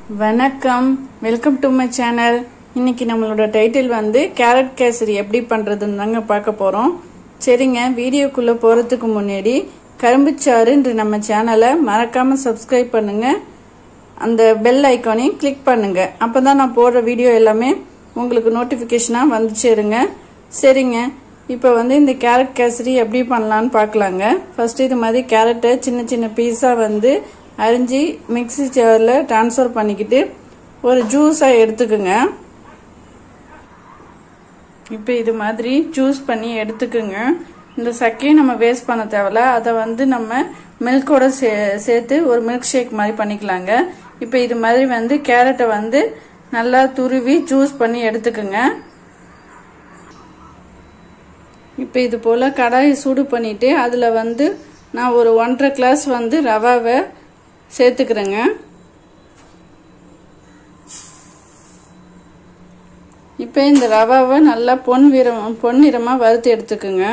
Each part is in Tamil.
வணக்கம் வெல்கம் டு மை சேனல் இன்னைக்கு நம்மளோட டைட்டில் வந்து கேரட் கேசரி எப்படி பண்றதுன்னு தாங்க பார்க்க போறோம் சரிங்க வீடியோக்குள்ள போறதுக்கு முன்னாடி கரும்புச்சாறுன்ற நம்ம சேனலை மறக்காம சப்ஸ்கிரைப் பண்ணுங்க அந்த பெல் ஐக்கானையும் கிளிக் பண்ணுங்க அப்பதான் நான் போடுற வீடியோ எல்லாமே உங்களுக்கு நோட்டிஃபிகேஷனாக வந்து சேருங்க சரிங்க இப்போ வந்து இந்த கேரட் கேசரி எப்படி பண்ணலான்னு பார்க்கலாங்க ஃபர்ஸ்ட் இது மாதிரி கேரட்டை சின்ன சின்ன பீஸாக வந்து அரிஞ்சு மிக்ஸி ஜாரில் ட்ரான்ஸ்ஃபர் பண்ணிக்கிட்டு ஒரு ஜூஸாக எடுத்துக்குங்க இப்போ இது மாதிரி ஜூஸ் பண்ணி எடுத்துக்குங்க இந்த சக்கையும் நம்ம வேஸ்ட் பண்ண தேவையில்ல அதை வந்து நம்ம மில்கோட சே சேர்த்து ஒரு மில்க் ஷேக் மாதிரி பண்ணிக்கலாங்க இப்போ இது மாதிரி வந்து கேரட்டை வந்து நல்லா துருவி ஜூஸ் பண்ணி எடுத்துக்குங்க இப்போ இது போல் கடாயை சூடு பண்ணிட்டு அதில் வந்து நான் ஒரு ஒன்றரை கிளாஸ் வந்து ரவாவை சேர்த்துக்கிறேங்க இப்போ இந்த ரவாவை நல்லா பொன் வீரம் பொன்னிறமாக வறுத்து எடுத்துக்குங்க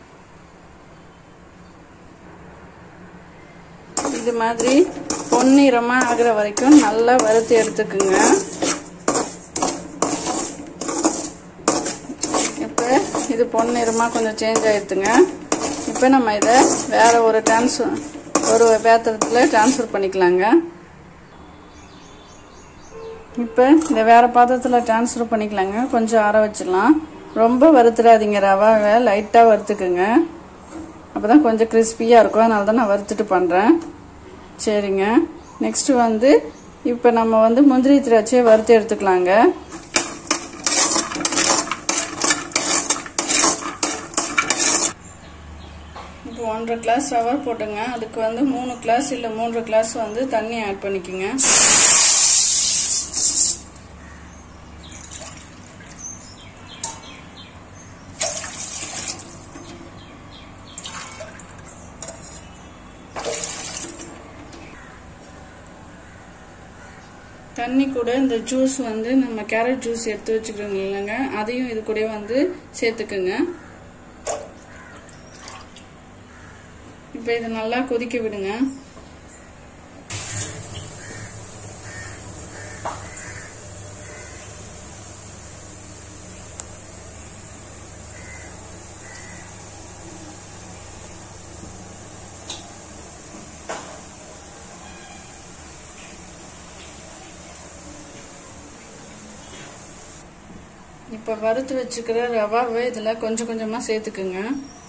இது மாதிரி பொன்னிறமாக ஆகிற வரைக்கும் நல்லா வறுத்து எடுத்துக்குங்க இப்போ இது பொன்னிறமாக கொஞ்சம் சேஞ்ச் ஆயிடுத்துங்க இப்போ நம்ம இதை வேற ஒரு டிரான்ஸ்ஃபர் ஒரு பாத்திரத்தில் டிரான்ஸ்ஃபர் பண்ணிக்கலாங்க இப்போ இதை வேற பாத்திரத்தில் டிரான்ஸ்ஃபர் பண்ணிக்கலாங்க கொஞ்சம் ஆற வச்சிடலாம் ரொம்ப வறுத்துடாதீங்க ரவாவை லைட்டாக வறுத்துக்குங்க அப்போ தான் கொஞ்சம் கிறிஸ்பியாக இருக்கும் அதனால தான் நான் வறுத்துட்டு பண்ணுறேன் சரிங்க நெக்ஸ்ட் வந்து இப்போ நம்ம வந்து முந்திரி திராட்சையை வறுத்து எடுத்துக்கலாங்க இப்போ ஒன்றரை கிளாஸ் ரவா போட்டுங்க அதுக்கு வந்து மூணு கிளாஸ் இல்லை மூன்று கிளாஸ் வந்து தண்ணி ஆட் பண்ணிக்கோங்க தண்ணி கூட இந்த ஜூஸ் வந்து நம்ம கேரட் ஜூஸ் எடுத்து வச்சுக்கிறோங்க இல்லைங்க அதையும் இது கூட வந்து சேர்த்துக்குங்க இப்போ இதை நல்லா கொதிக்க விடுங்க இப்போ வறுத்து வச்சுக்கிற ரவாவை இதில் கொஞ்சம் கொஞ்சமாக சேர்த்துக்குங்க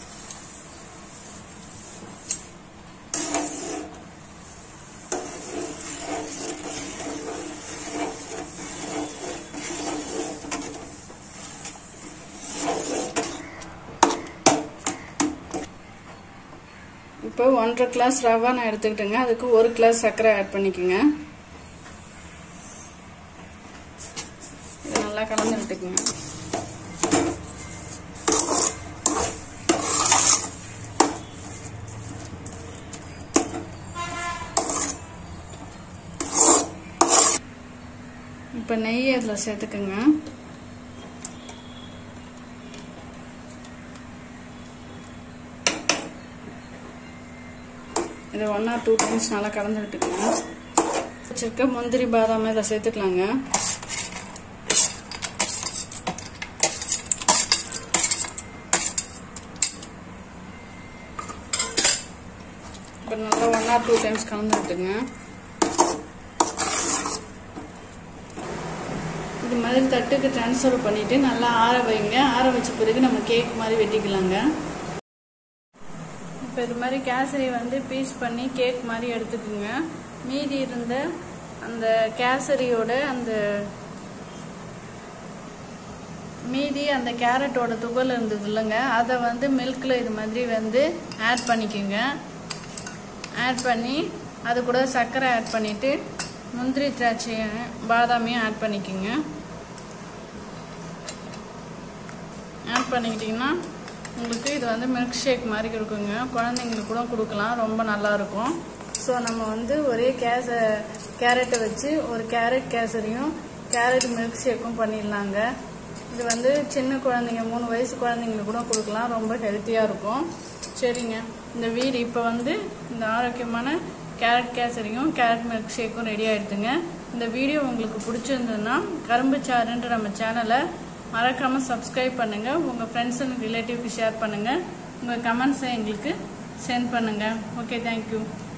இப்போ ஒன்றரை கிளாஸ் ரவா நான் எடுத்துக்கிட்டேங்க அதுக்கு ஒரு கிளாஸ் சர்க்கரை ஆட் பண்ணிக்கோங்க இதை நல்லா கலந்து விட்டுக்குங்க இப்போ நெய் அதில் சேர்த்துக்குங்க இதை ஒன் ஆர் டூ டைம்ஸ் நல்லா கலந்து விட்டுக்கோங்க வச்சிருக்க முந்திரி பாதாம் இதை சேர்த்துக்கலாங்க இப்போ நல்லா ஒன் ஆர் டூ டைம்ஸ் கலந்து விட்டுங்க இது மாதிரி தட்டுக்கு ட்ரான்ஸ்ஃபர் பண்ணிட்டு நல்லா ஆற வைங்க ஆற வச்ச பிறகு நம்ம கேக் மாதிரி வெட்டிக்கலாங்க இப்போ இது மாதிரி கேசரி வந்து பீஸ் பண்ணி கேக் மாதிரி எடுத்துக்கோங்க மீதி இருந்த அந்த கேசரியோட அந்த மீதி அந்த கேரட்டோட துகள் இருந்தது இல்லைங்க அதை வந்து மில்கில் இது மாதிரி வந்து ஆட் பண்ணிக்கோங்க ஆட் பண்ணி அது கூட சர்க்கரை ஆட் பண்ணிவிட்டு முந்திரி திராட்சையும் பாதாமையும் ஆட் பண்ணிக்கோங்க ஆட் பண்ணிக்கிட்டிங்கன்னா உங்களுக்கு இது வந்து மில்க் ஷேக் மாதிரி இருக்குங்க குழந்தைங்களுக்கு கூட கொடுக்கலாம் ரொம்ப நல்லா இருக்கும் ஸோ நம்ம வந்து ஒரே கேச கேரட்டை வச்சு ஒரு கேரட் கேசரியும் கேரட் மில்க் ஷேக்கும் பண்ணிடலாங்க இது வந்து சின்ன குழந்தைங்க மூணு வயசு குழந்தைங்களுக்கு கூட கொடுக்கலாம் ரொம்ப ஹெல்த்தியாக இருக்கும் சரிங்க இந்த வீடு இப்போ வந்து இந்த ஆரோக்கியமான கேரட் கேசரியும் கேரட் மில்க் ஷேக்கும் ரெடி ஆயிடுதுங்க இந்த வீடியோ உங்களுக்கு பிடிச்சிருந்ததுன்னா கரும்பு சாறுன்ற நம்ம சேனலை மறக்காமல் சப்ஸ்கிரைப் பண்ணுங்கள் உங்கள் ஃப்ரெண்ட்ஸ் அண்ட் ரிலேட்டிவ்க்கு ஷேர் பண்ணுங்கள் உங்கள் கமெண்ட்ஸை எங்களுக்கு சென்ட் பண்ணுங்கள் ஓகே தேங்க்யூ